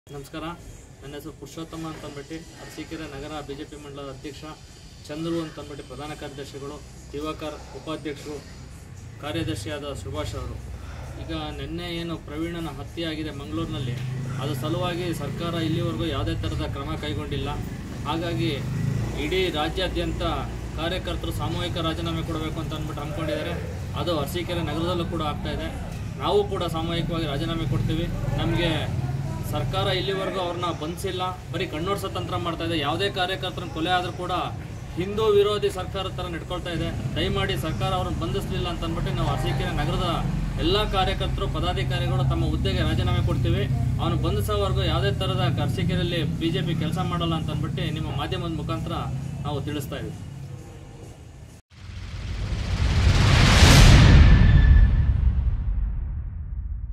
ನಮಸ್ಕಾರ ನನ್ನ ಹೆಸರು ಪುರುಷೋತ್ತಮ ಅಂತ ಅಂದ್ಬಿಟ್ಟು ಅರಸೀಕೆರೆ ನಗರ ಬಿ ಜೆ ಪಿ ಮಂಡಲದ ಅಧ್ಯಕ್ಷ ಚಂದ್ರು ಅಂತ ಅಂದ್ಬಿಟ್ಟು ಪ್ರಧಾನ ಕಾರ್ಯದರ್ಶಿಗಳು ದಿವಾಕರ್ ಉಪಾಧ್ಯಕ್ಷರು ಕಾರ್ಯದರ್ಶಿಯಾದ ಸುಭಾಷ್ ಅವರು ಈಗ ನಿನ್ನೆ ಏನು ಪ್ರವೀಣನ ಹತ್ಯೆ ಆಗಿದೆ ಮಂಗಳೂರಿನಲ್ಲಿ ಅದು ಸಲುವಾಗಿ ಸರ್ಕಾರ ಇಲ್ಲಿವರೆಗೂ ಯಾವುದೇ ಥರದ ಕ್ರಮ ಕೈಗೊಂಡಿಲ್ಲ ಹಾಗಾಗಿ ಇಡೀ ರಾಜ್ಯಾದ್ಯಂತ ಕಾರ್ಯಕರ್ತರು ಸಾಮೂಹಿಕ ರಾಜೀನಾಮೆ ಕೊಡಬೇಕು ಅಂತ ಅಂದ್ಬಿಟ್ಟು ಅಂದ್ಕೊಂಡಿದ್ದಾರೆ ಅದು ಅರಸೀಕೆರೆ ನಗರದಲ್ಲೂ ಕೂಡ ಆಗ್ತಾ ಇದೆ ನಾವು ಕೂಡ ಸಾಮೂಹಿಕವಾಗಿ ರಾಜೀನಾಮೆ ಕೊಡ್ತೀವಿ ನಮಗೆ ಸರ್ಕಾರ ಇಲ್ಲಿವರೆಗೂ ಅವ್ರನ್ನ ಬಂಧಿಸಿಲ್ಲ ಬರೀ ಕಣ್ಣೋಡ್ಸೋ ತಂತ್ರ ಮಾಡ್ತಾ ಇದೆ ಯಾವುದೇ ಕಾರ್ಯಕರ್ತರನ್ನ ಕೊಲೆ ಆದರೂ ಕೂಡ ಹಿಂದೂ ವಿರೋಧಿ ಸರ್ಕಾರ ಥರ ನಡ್ಕೊಳ್ತಾ ಇದೆ ದಯಮಾಡಿ ಸರ್ಕಾರ ಅವ್ರನ್ನ ಬಂಧಿಸಲಿಲ್ಲ ಅಂತ ಅಂದ್ಬಿಟ್ಟು ನಾವು ಅರಸೀಕೆರೆ ನಗರದ ಎಲ್ಲ ಕಾರ್ಯಕರ್ತರು ಪದಾಧಿಕಾರಿಗಳು ತಮ್ಮ ಹುದ್ದೆಗೆ ರಾಜೀನಾಮೆ ಕೊಡ್ತೀವಿ ಅವನು ಬಂಧಿಸೋವರೆಗೂ ಯಾವುದೇ ಥರದ ಅರಸೀಕೆರೆಯಲ್ಲಿ ಬಿ ಜೆ ಪಿ ಕೆಲಸ ಮಾಡಲ್ಲ ಅಂತ ಅಂದ್ಬಿಟ್ಟು ನಿಮ್ಮ ಮಾಧ್ಯಮದ ಮುಖಾಂತರ ನಾವು ತಿಳಿಸ್ತಾ ಇದ್ದೀವಿ